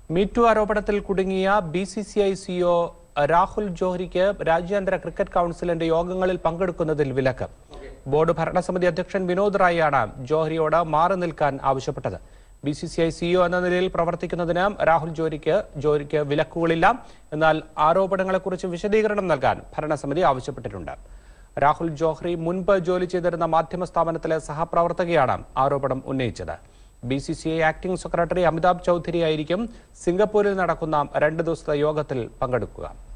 MeToo ആരോപണത്തിൽ കുടുങ്ങിയ B C C I CEO Rahul ജോഹ്രിക്ക് രാജ്യാന്തര ക്രിക്കറ്റ് കൗൺസിലിന്റെ യോഗങ്ങളിൽ പങ്കെടുക്കുന്നതിൽ വിലക്ക് ബോർഡ് ഭരണസമിതി അധ്യക്ഷൻ വിനോദ് റായിയാണ് ജോഹ്രിയോട് മാറി നിൽക്കാൻ ആവശ്യപ്പെട്ടത് B C C I CEO എന്ന നിലയിൽ പ്രവർത്തിക്കുന്നതിന് രാഹുൽ ജോഹ്രിക്ക് ജോഹ്രിക്ക് വിലക്കുകളില്ല എന്നാൽ ആരോപണങ്ങളെക്കുറിച്ച് വിശദീകരണം നൽകാൻ ഭരണസമിതി ആവശ്യപ്പെട്ടിട്ടുണ്ട് രാഹുൽ ജോഹ്രി മുൻപ് ജോലി ചെയ്തിരുന്ന മാധ്യമ സ്ഥാപനത്തിലെ സഹപ്രവർത്തകയാണ് ആരോപണം ഉന്നയിച്ചത് B C C I acting secretary Amitabh Choudhary ആയിരിക്കും സിംഗപ്പൂരിൽ നടക്കുന്ന രണ്ട് ദിവസത്തെ യോഗത്തിൽ പങ്കെടുക്കുക